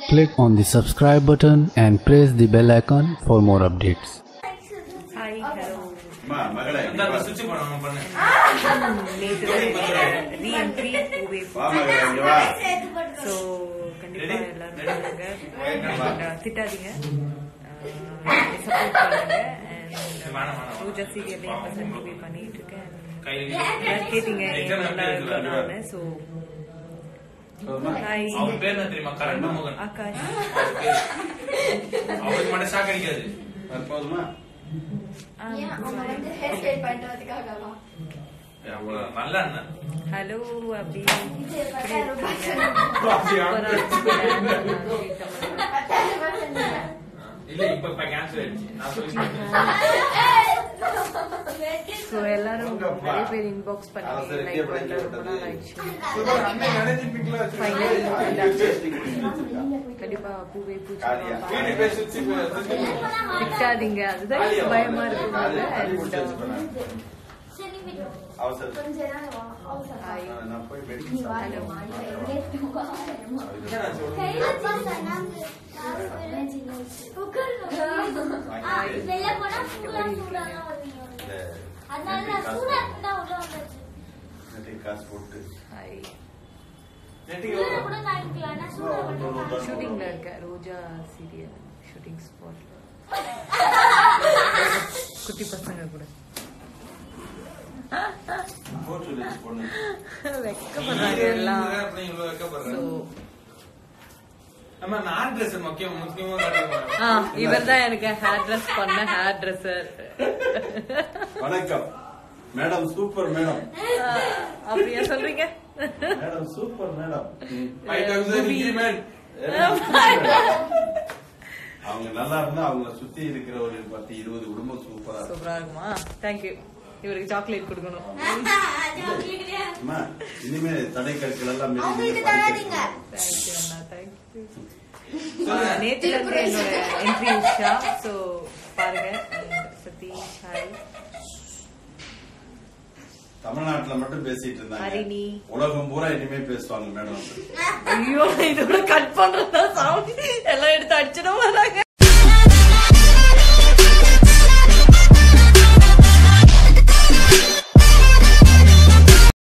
Click on the subscribe button and press the bell icon for more updates. Hi hello அம்மா, மகளே இங்க இந்த வா. சுவிட்ச் பண்ணணும் பண்ணு நேற்று ரீஎன்ட்ரி ஊவே வா மகளே இங்க வா ஸோ கண்டிப்பா Ready? எல்லாரும் Ready? பண்ணுங்க Ready? And, uh, திட்டாதீங்க சப்போர்ட் பண்ணுங்க வேணாம், வேணாம். பூஜா சீரியல்லையும் இப்போ சன் டிவி பண்ணிட்டு இருக்கேன் கையில் எல்லாரும் கேட்டீங்க Exam நல்லா எப்படி இருக்குல்ல? இருக்கணும்னு ஸோ சொல்லுமா. ஹாய் அவன் பேர் என்ன தெரியுமா கரண் மோகன் ஆகாஷ் அவருக்கு மட்டும் ஷாக் அடிக்காது அது போதுமா ஏன் அவங்க வந்து ஹேர் ஸ்டைல் பண்றதுக்காகவா அவ்வளவு நல்ல அண்ணன் ஹலோ அப்படி இது பார்த்தா ரொம்ப பத்தாயிரம் ரூபாய் செஞ்சேன். இல்ல இப்ப இப்ப கேன்சல் ஆயிடுச்சு நான் சொல்லி ஸோ எல்லாரும் நிறைய பேர் இன்பாக்ஸ் பண்ணி அவசர லைக் கேபிள் பண்றது போட்டது. ரொம்ப நாள் ஆயிடுச்சு அண்ணன் மேனேஜிங் பிக்ல Finally, வச்சிருக்கா. கண்டிப்பா பூவே பூஜை காரியா. வீடு பேர் சுவிட்ச் திட்டாதீங்க அதுதான் எனக்கு பயமா இருக்குனால காரியா, and, change பண்ணேன். சரி, விடு. அவசரம். கொஞ்ச நேரம் வா, அவசரம். Hi. ஆ, நான் போய் நீ மெடிக்கல் வா, சாப்பிட்டு வா, நீ எங்கேயும் வா. கையில சின்ன நாந்து. உட்காருங்க. ஆ, வெளில போனா சூடா சூடாதான் வருவீங்க. இந்த அதனால நான் காசு சூடா போட்டு, இருந்தா உள்ள வந்துச்சு. நெட்டுக்கு காசு போட்டு hi. சூடா கூட வாங்கிக்கலாம். ஆனா சூடா மட்டும் வாங்க. ஷூட்டிங்ல இருக்கேன் ரோஜா சீரியல் ஷூட்டிங் ஸ்பாட்ல குட்டி பசங்க கூட போட்டு வச்சு பொண்ணு வெக்கப்படுறாங்க எல்லாம் ஸோ நம்ம நான் ட்ரெஸ் முக்கியம் முக்கியமா காட்டுவோம் ஆ இவர் தான் எனக்கு ஹேர் ட்ரெஸ் பண்ண ஹேர் ட்ரெஸ்ஸர் வணக்கம் மேடம் சூப்பர் மேடம் அப்படியா சொல்றீங்க மேடம் சூப்பர் மேடம் ம். ஃபைவ் தௌசண்ட் இன்க்ரிமெண்ட் அவங்க நல்லா இருந்தா அவங்கள சுத்தி இருக்கிற ஒரு பத்து இருபது குடும்பம் சூப்பரா இருக்கும் சூப்பரா இருக்குமா தேங்க்யூ இவருக்கு சாக்லேட் கொடுக்கணும் ஜாக்கிரதையா. அம்மா, இனிமே தடை கற்கள் எல்லாம் மீறி அவங்களுக்கு நீங்க தராதீங்க. படிக்க தேங்க்யூ அண்ணா தேங்க்யூ சொல்லுங்க. நேத்துல இருந்து என்னோட என்ட்ரி உஷா ஸோ பாருங்க And சதீஷ் ஹாய் தமிழ்நாட்டுல மட்டும் பேசிட்டு ஹரிணி. இருந்தாங்க உலகம் பூரா இனிமே பேசுவாங்க மேடம் ஐயோ இதோட கட் பண்றதா சவுண்ட் எல்லாம் எடுத்து அடிச்சிடும் வராங்க